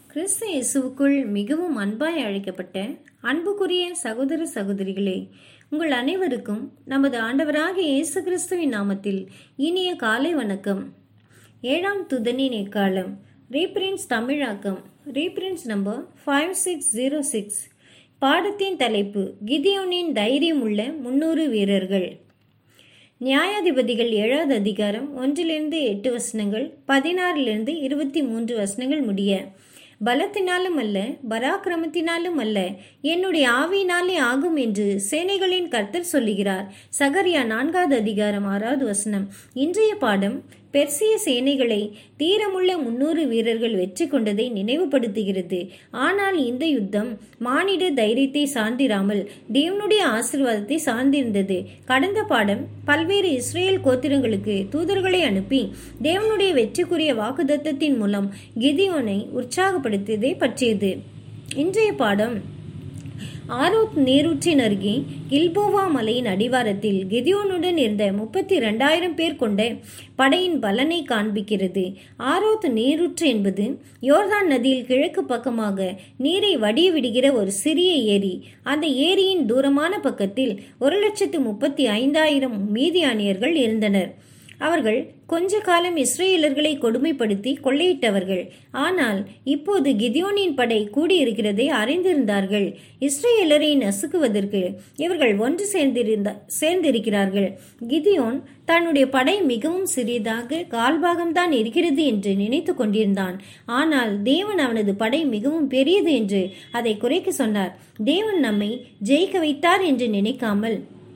கிறிஸ்து இயேசுவுக்குள் மிகவும் அன்பாய் அழைக்கப்பட்ட அன்புக்குரிய சகோதர சகோதரிகளே உங்கள் அனைவருக்கும் நமது ஆண்டவராகிய இயேசு கிறிஸ்துவின் நாமத்தில் இனிய காலை வணக்கம் ஏழாம் துதனின் எக்காலம் ரீப்ரின்ஸ் தமிழாக்கம் reprints number five six zero six பாடத்தின் தலைப்பு கிதியோனின் தைரியம் உள்ள முன்னூறு வீரர்கள் நியாயாதிபதிகள் ஏழாவது அதிகாரம் ஒன்றிலிருந்து எட்டு வசனங்கள் பதினாறிலிருந்து இருபத்தி மூன்று வசனங்கள் முடிய பலத்தினாலும் அல்ல பராக்கிரமத்தினாலும் அல்ல என்னுடைய ஆவியினாலே ஆகும் என்று சேனைகளின் கர்த்தர் சொல்லுகிறார் சகரியா நான்காவது அதிகாரம் ஆறாவது வசனம் இன்றைய பாடம் பெர்சிய சேனைகளை தீரமுள்ள முன்னூறு வீரர்கள் வெற்றி கொண்டதை நினைவுபடுத்துகிறது ஆனால் இந்த யுத்தம் மானிட தைரியத்தை சார்ந்திராமல் தேவனுடைய ஆசிர்வாதத்தை சார்ந்திருந்தது கடந்த பாடம் பல்வேறு இஸ்ரேல் கோத்திரங்களுக்கு தூதர்களை அனுப்பி தேவனுடைய வெற்றிக்குரிய வாக்குதத்தத்தின் மூலம் கிதியோனை உற்சாகப்படுத்தியதை பற்றியது இன்றைய பாடம் ஆரோத் நீரூற்றின் அருகே கில்போவா மலையின் அடிவாரத்தில் கெதியோனுடன் இருந்த முப்பத்தி இரண்டாயிரம் பேர் கொண்ட படையின் பலனை காண்பிக்கிறது ஆரோத் நீரூற்று என்பது யோர்தான் நதியில் கிழக்கு பக்கமாக நீரை வடிய விடுகிற ஒரு சிறிய ஏரி அந்த ஏரியின் தூரமான பக்கத்தில் ஒரு லட்சத்து முப்பத்தி ஐந்தாயிரம் மீதியானியர்கள் இருந்தனர் அவர்கள் கொஞ்ச காலம் இஸ்ரேலர்களை கொடுமைப்படுத்தி கொள்ளையிட்டவர்கள் ஆனால் இப்போது கிதியோனின் படை கூடியிருக்கிறதை அறிந்திருந்தார்கள் இஸ்ரேலரை நசுக்குவதற்கு இவர்கள் ஒன்று சேர்ந்திருந்த சேர்ந்திருக்கிறார்கள் கிதியோன் தன்னுடைய படை மிகவும் சிறியதாக கால்பாகம்தான் இருக்கிறது என்று நினைத்து கொண்டிருந்தான் ஆனால் தேவன் அவனது படை மிகவும் பெரியது என்று அதை குறைக்க சொன்னார் தேவன் நம்மை ஜெயிக்க வைத்தார் என்று நினைக்காமல்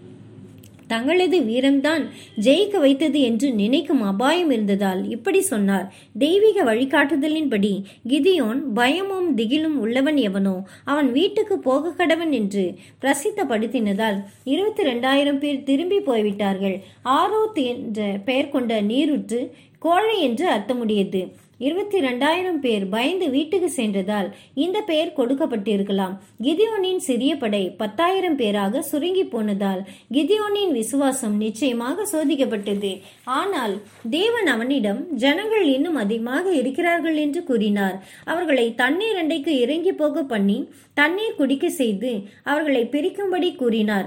தங்களது வீரம்தான் ஜெயிக்க வைத்தது என்று நினைக்கும் அபாயம் இருந்ததால் இப்படி சொன்னார் தெய்வீக வழிகாட்டுதலின்படி கிதியோன் பயமும் திகிலும் உள்ளவன் எவனோ அவன் வீட்டுக்கு போக கடவன் என்று பிரசித்தப்படுத்தினதால் இருபத்தி ரெண்டாயிரம் பேர் திரும்பி போய்விட்டார்கள் ஆரோத் என்ற பெயர் கொண்ட நீருற்று கோழை என்று அர்த்தமுடையது இருபத்தி ரெண்டாயிரம் பேர் பயந்து வீட்டுக்கு சென்றதால் இந்த பெயர் கொடுக்கப்பட்டிருக்கலாம் கிதியோனின் சிறிய படை பத்தாயிரம் பேராக சுருங்கி போனதால் கிதியோனின் விசுவாசம் நிச்சயமாக சோதிக்கப்பட்டது ஆனால் தேவன் அவனிடம் ஜனங்கள் இன்னும் அதிகமாக இருக்கிறார்கள் என்று கூறினார் அவர்களை தண்ணீர் அண்டைக்கு இறங்கி போக பண்ணி தண்ணீர் குடிக்க செய்து அவர்களை பிரிக்கும்படி கூறினார்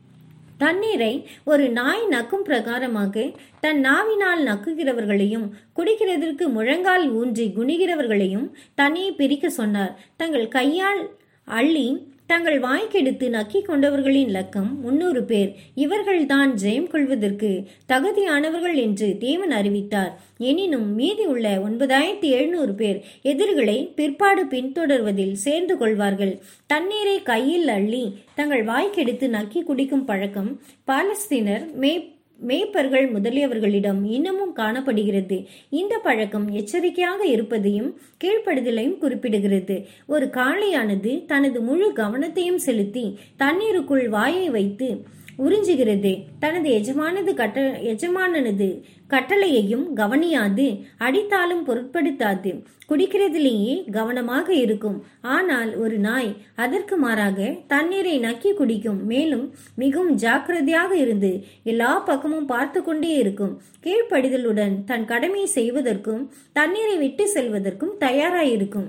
தண்ணீரை ஒரு நாய் நக்கும் பிரகாரமாக தன் நாவினால் நக்குகிறவர்களையும் குடிக்கிறதற்கு முழங்கால் ஊன்றி குனிகிறவர்களையும் தனியே பிரிக்க சொன்னார் தங்கள் கையால் அள்ளி தங்கள் வாய்க்கெடுத்து நக்கி கொண்டவர்களின் லக்கம் முன்னூறு பேர் இவர்கள்தான் ஜெயம் கொள்வதற்கு தகுதியானவர்கள் என்று தேவன் அறிவித்தார் எனினும் மீதி உள்ள ஒன்பதாயிரத்தி எழுநூறு பேர் எதிர்களை பிற்பாடு பின்தொடர்வதில் சேர்ந்து கொள்வார்கள் தண்ணீரை கையில் அள்ளி தங்கள் வாய்க்கெடுத்து நக்கி குடிக்கும் பழக்கம் பாலஸ்தீனர் மே மேய்ப்பர்கள் முதலியவர்களிடம் இன்னமும் காணப்படுகிறது இந்த பழக்கம் எச்சரிக்கையாக இருப்பதையும் கீழ்ப்படுதலையும் குறிப்பிடுகிறது ஒரு காளையானது தனது முழு கவனத்தையும் செலுத்தி தண்ணீருக்குள் வாயை வைத்து உறிஞ்சுகிறது தனது எஜமானது கட்ட எஜமானனது கட்டளையையும் கவனியாது அடித்தாலும் பொருட்படுத்தாது குடிக்கிறதிலேயே கவனமாக இருக்கும் ஆனால் ஒரு நாய் அதற்கு மாறாக தண்ணீரை நக்கி குடிக்கும் மேலும் மிகவும் ஜாக்கிரதையாக இருந்து எல்லா பக்கமும் பார்த்து கொண்டே இருக்கும் கீழ்ப்படிதலுடன் தன் கடமையை செய்வதற்கும் தண்ணீரை விட்டு செல்வதற்கும் தயாராயிருக்கும்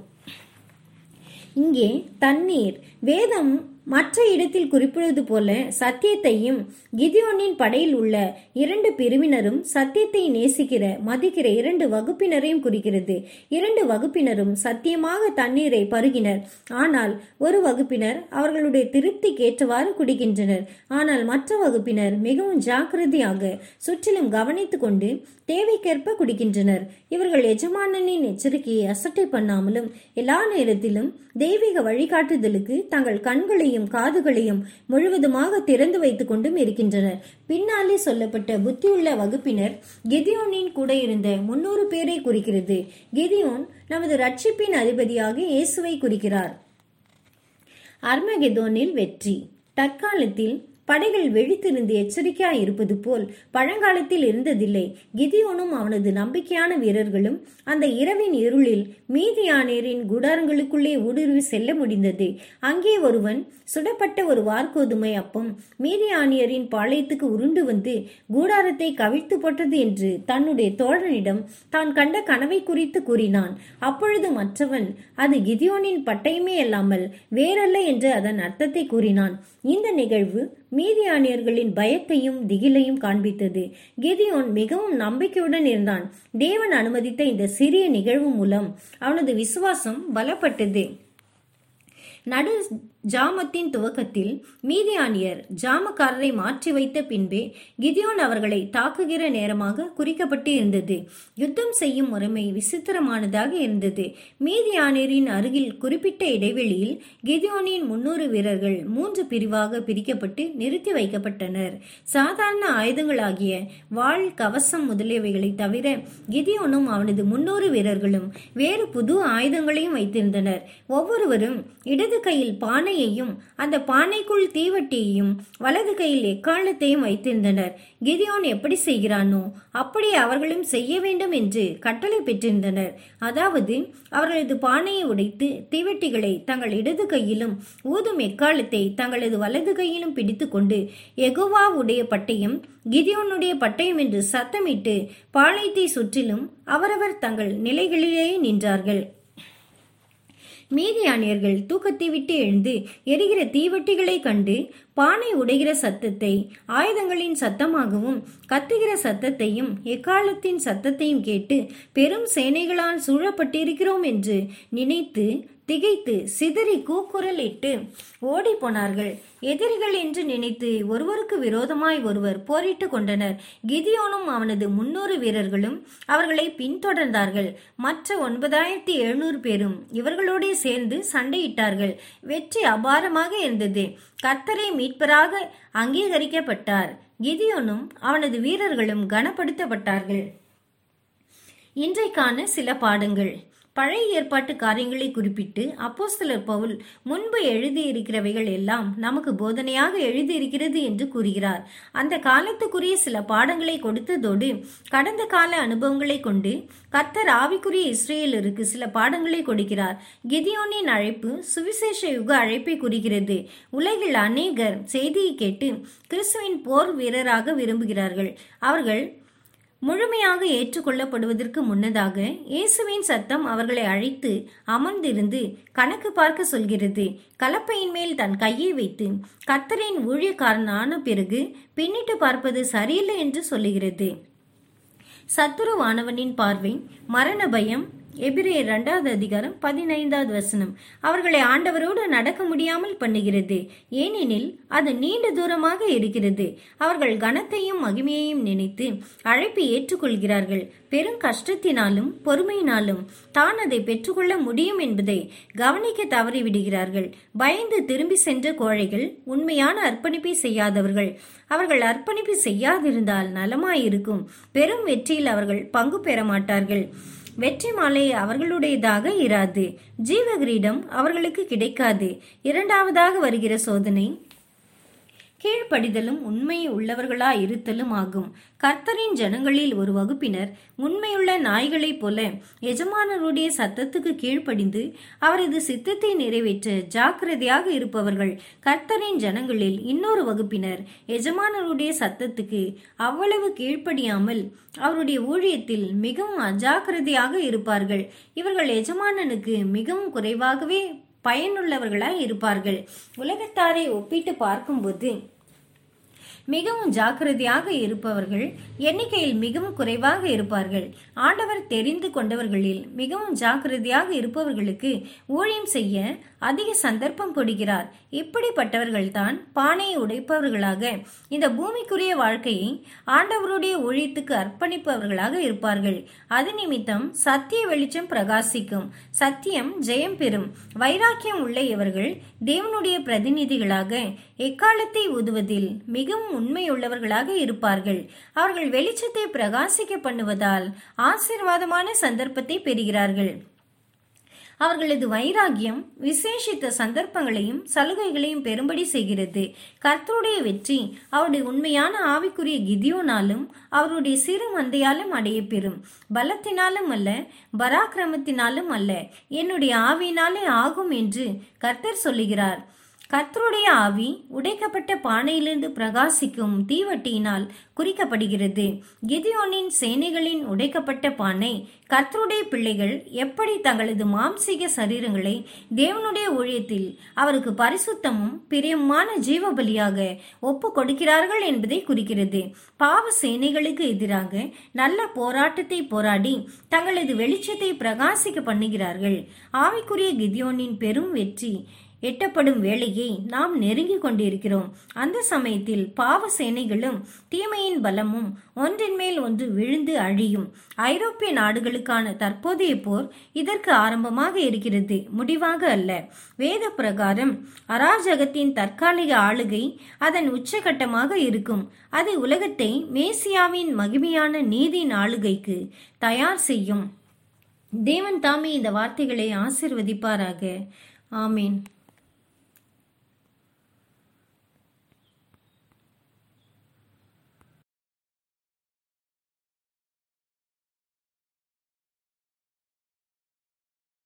இங்கே தண்ணீர் வேதம் மற்ற இடத்தில் குறிப்பிடுவது போல சத்தியத்தையும் கிதியோனின் படையில் உள்ள இரண்டு பிரிவினரும் சத்தியத்தை நேசிக்கிற மதிக்கிற இரண்டு வகுப்பினரையும் குறிக்கிறது இரண்டு வகுப்பினரும் சத்தியமாக தண்ணீரை பருகினர் ஆனால் ஒரு வகுப்பினர் அவர்களுடைய திருப்திக்கு ஏற்றவாறு குடிக்கின்றனர் ஆனால் மற்ற வகுப்பினர் மிகவும் ஜாக்கிரதையாக சுற்றிலும் கவனித்துக் கொண்டு தேவைக்கேற்ப குடிக்கின்றனர் இவர்கள் எஜமானனின் எச்சரிக்கையை அசட்டை பண்ணாமலும் எல்லா நேரத்திலும் தெய்வீக வழிகாட்டுதலுக்கு தங்கள் கண்களையும் காதுகளையும் முழுவதுமாக திறந்து வைத்துக் கொண்டும் இருக்கின்றனர் பின்னாலே சொல்லப்பட்ட புத்தியுள்ள வகுப்பினர் கெதியோனின் கூட இருந்த முன்னூறு பேரை குறிக்கிறது கெதியோன் நமது ரட்சிப்பின் அதிபதியாக இயேசுவை குறிக்கிறார் அர்மகெதோனில் வெற்றி தற்காலத்தில் படைகள் வெடித்திருந்து எச்சரிக்கையாய் இருப்பது போல் பழங்காலத்தில் இருந்ததில்லை கிதியோனும் அவனது நம்பிக்கையான வீரர்களும் அந்த இரவின் இருளில் மீதியானேரின் குடாரங்களுக்குள்ளே ஊடுருவி செல்ல முடிந்தது அங்கே ஒருவன் சுடப்பட்ட ஒரு வார்கோதுமை அப்பம் மீதியானியரின் பாளையத்துக்கு உருண்டு வந்து கூடாரத்தை கவிழ்த்து போட்டது என்று தன்னுடைய தோழனிடம் தான் கண்ட கனவை குறித்து கூறினான் அப்பொழுது மற்றவன் அது கிதியோனின் பட்டயமே அல்லாமல் வேறல்ல என்று அதன் அர்த்தத்தை கூறினான் இந்த நிகழ்வு மீதியானியர்களின் பயத்தையும் திகிலையும் காண்பித்தது கிதியோன் மிகவும் நம்பிக்கையுடன் இருந்தான் தேவன் அனுமதித்த இந்த சிறிய நிகழ்வு மூலம் அவனது விசுவாசம் பலப்பட்டது நடு ஜாமத்தின் துவக்கத்தில் மீதியானியர் ஜாமக்காரரை மாற்றி வைத்த பின்பே கிதியோன் அவர்களை தாக்குகிற நேரமாக குறிக்கப்பட்டு இருந்தது யுத்தம் செய்யும் முறைமை விசித்திரமானதாக இருந்தது மீதியானியரின் அருகில் குறிப்பிட்ட இடைவெளியில் கிதியோனின் முன்னூறு வீரர்கள் மூன்று பிரிவாக பிரிக்கப்பட்டு நிறுத்தி வைக்கப்பட்டனர் சாதாரண ஆயுதங்களாகிய வாள் கவசம் முதலியவைகளை தவிர கிதியோனும் அவனது முன்னூறு வீரர்களும் வேறு புது ஆயுதங்களையும் வைத்திருந்தனர் ஒவ்வொருவரும் இடது கையில் பானை பானையையும் அந்த பானைக்குள் தீவட்டியையும் வலது கையில் எக்காலத்தையும் வைத்திருந்தனர் கிதியோன் எப்படி செய்கிறானோ அப்படி அவர்களும் செய்ய வேண்டும் என்று கட்டளை பெற்றிருந்தனர் அதாவது அவர்களது பானையை உடைத்து தீவட்டிகளை தங்கள் இடது கையிலும் ஊதும் எக்காலத்தை தங்களது வலது கையிலும் பிடித்துக்கொண்டு எகோவாவுடைய பட்டயம் கிதியோனுடைய பட்டயம் என்று சத்தமிட்டு பாளையத்தை சுற்றிலும் அவரவர் தங்கள் நிலைகளிலேயே நின்றார்கள் மீதியானியர்கள் தூக்கத்தை விட்டு எழுந்து எரிகிற தீவட்டிகளை கண்டு பானை உடைகிற சத்தத்தை ஆயுதங்களின் சத்தமாகவும் கத்துகிற சத்தத்தையும் எக்காலத்தின் சத்தத்தையும் கேட்டு பெரும் சேனைகளால் சூழப்பட்டிருக்கிறோம் என்று நினைத்து திகைத்து சிதறி கூக்குரலிட்டு ஓடி போனார்கள் எதிரிகள் என்று நினைத்து ஒருவருக்கு விரோதமாய் ஒருவர் போரிட்டு கொண்டனர் கிதியோனும் அவனது முன்னூறு வீரர்களும் அவர்களை பின்தொடர்ந்தார்கள் மற்ற ஒன்பதாயிரத்தி எழுநூறு பேரும் இவர்களோடே சேர்ந்து சண்டையிட்டார்கள் வெற்றி அபாரமாக இருந்தது கர்த்தரை மீட்பராக அங்கீகரிக்கப்பட்டார் கிதியோனும் அவனது வீரர்களும் கனப்படுத்தப்பட்டார்கள் இன்றைக்கான சில பாடங்கள் பழைய ஏற்பாட்டு காரியங்களை குறிப்பிட்டு அப்போஸ்தலர் பவுல் முன்பு எழுதியிருக்கிறவைகள் எல்லாம் நமக்கு போதனையாக எழுதியிருக்கிறது என்று கூறுகிறார் அந்த காலத்துக்குரிய சில பாடங்களை கொடுத்ததோடு கடந்த கால அனுபவங்களை கொண்டு கர்த்தர் ஆவிக்குரிய இஸ்ரேலருக்கு சில பாடங்களை கொடுக்கிறார் கிதியோனின் அழைப்பு சுவிசேஷ யுக அழைப்பை குறிக்கிறது உலகில் அநேகர் செய்தியை கேட்டு கிறிஸ்துவின் போர் வீரராக விரும்புகிறார்கள் அவர்கள் முழுமையாக ஏற்றுக்கொள்ளப்படுவதற்கு முன்னதாக இயேசுவின் சத்தம் அவர்களை அழைத்து அமர்ந்திருந்து கணக்கு பார்க்க சொல்கிறது கலப்பையின் மேல் தன் கையை வைத்து கர்த்தரின் ஊழியக்காரனான பிறகு பின்னிட்டு பார்ப்பது சரியில்லை என்று சொல்லுகிறது சத்துருவானவனின் பார்வை மரண பயம் எபிரேயர் இரண்டாவது அதிகாரம் பதினைந்தாவது வசனம் அவர்களை ஆண்டவரோடு நடக்க முடியாமல் பண்ணுகிறது ஏனெனில் அது நீண்ட தூரமாக இருக்கிறது அவர்கள் கனத்தையும் மகிமையையும் நினைத்து அழைப்பை ஏற்றுக்கொள்கிறார்கள் பெரும் கஷ்டத்தினாலும் பொறுமையினாலும் தான் அதை பெற்றுக்கொள்ள முடியும் என்பதை கவனிக்க தவறிவிடுகிறார்கள் பயந்து திரும்பி சென்ற கோழைகள் உண்மையான அர்ப்பணிப்பை செய்யாதவர்கள் அவர்கள் அர்ப்பணிப்பு செய்யாதிருந்தால் நலமாயிருக்கும் பெரும் வெற்றியில் அவர்கள் பங்கு பெற மாட்டார்கள் வெற்றி மாலை அவர்களுடையதாக இராது ஜீவகிரீடம் அவர்களுக்கு கிடைக்காது இரண்டாவதாக வருகிற சோதனை கீழ்ப்படிதலும் உண்மை உள்ளவர்களா இருத்தலும் ஆகும் கர்த்தரின் ஜனங்களில் ஒரு வகுப்பினர் உண்மையுள்ள நாய்களைப் போல எஜமானருடைய சத்தத்துக்கு கீழ்ப்படிந்து அவரது சித்தத்தை நிறைவேற்ற ஜாக்கிரதையாக இருப்பவர்கள் கர்த்தரின் ஜனங்களில் இன்னொரு வகுப்பினர் எஜமானருடைய சத்தத்துக்கு அவ்வளவு கீழ்ப்படியாமல் அவருடைய ஊழியத்தில் மிகவும் அஜாக்கிரதையாக இருப்பார்கள் இவர்கள் எஜமானனுக்கு மிகவும் குறைவாகவே பயனுள்ளவர்களாய் இருப்பார்கள் உலகத்தாரை ஒப்பிட்டு பார்க்கும்போது மிகவும் ஜாக்கிரதையாக இருப்பவர்கள் எண்ணிக்கையில் மிகவும் குறைவாக இருப்பார்கள் ஆண்டவர் தெரிந்து கொண்டவர்களில் மிகவும் ஜாக்கிரதையாக இருப்பவர்களுக்கு ஊழியம் செய்ய அதிக சந்தர்ப்பம் கொடுக்கிறார் இப்படிப்பட்டவர்கள்தான் பானையை உடைப்பவர்களாக இந்த பூமிக்குரிய வாழ்க்கையை ஆண்டவருடைய ஊழியத்துக்கு அர்ப்பணிப்பவர்களாக இருப்பார்கள் அது நிமித்தம் சத்திய வெளிச்சம் பிரகாசிக்கும் சத்தியம் ஜெயம் பெறும் வைராக்கியம் உள்ள இவர்கள் தேவனுடைய பிரதிநிதிகளாக எக்காலத்தை ஊதுவதில் மிகவும் உண்மையுள்ளவர்களாக இருப்பார்கள் அவர்கள் வெளிச்சத்தை பிரகாசிக்க பண்ணுவதால் ஆசீர்வாதமான சந்தர்ப்பத்தை பெறுகிறார்கள் அவர்களது வைராகியம் விசேஷித்த சந்தர்ப்பங்களையும் சலுகைகளையும் பெரும்படி செய்கிறது கர்த்தருடைய வெற்றி அவருடைய உண்மையான ஆவிக்குரிய கிதியோனாலும் அவருடைய சிறு மந்தையாலும் அடைய பெறும் பலத்தினாலும் அல்ல பராக்கிரமத்தினாலும் அல்ல என்னுடைய ஆவியினாலே ஆகும் என்று கர்த்தர் சொல்லுகிறார் கர்த்தருடைய ஆவி உடைக்கப்பட்ட பானையிலிருந்து பிரகாசிக்கும் தீவட்டியினால் குறிக்கப்படுகிறது கிதியோனின் சேனைகளின் உடைக்கப்பட்ட பானை கர்த்தருடைய பிள்ளைகள் எப்படி தங்களது மாம்சீக சரீரங்களை தேவனுடைய ஊழியத்தில் அவருக்கு பரிசுத்தமும் பிரியமான ஜீவ பலியாக ஒப்பு கொடுக்கிறார்கள் என்பதை குறிக்கிறது பாவ சேனைகளுக்கு எதிராக நல்ல போராட்டத்தை போராடி தங்களது வெளிச்சத்தை பிரகாசிக்க பண்ணுகிறார்கள் ஆவிக்குரிய கிதியோனின் பெரும் வெற்றி எட்டப்படும் வேளையை நாம் நெருங்கிக் கொண்டிருக்கிறோம் அந்த சமயத்தில் பாவ சேனைகளும் தீமையின் பலமும் ஒன்றின் மேல் ஒன்று விழுந்து அழியும் ஐரோப்பிய நாடுகளுக்கான தற்போதைய போர் இதற்கு ஆரம்பமாக இருக்கிறது முடிவாக அல்ல வேத பிரகாரம் அராஜகத்தின் தற்காலிக ஆளுகை அதன் உச்சகட்டமாக இருக்கும் அது உலகத்தை மேசியாவின் மகிமையான நீதியின் ஆளுகைக்கு தயார் செய்யும் தேவன் தாமே இந்த வார்த்தைகளை ஆசிர்வதிப்பாராக ஆமீன்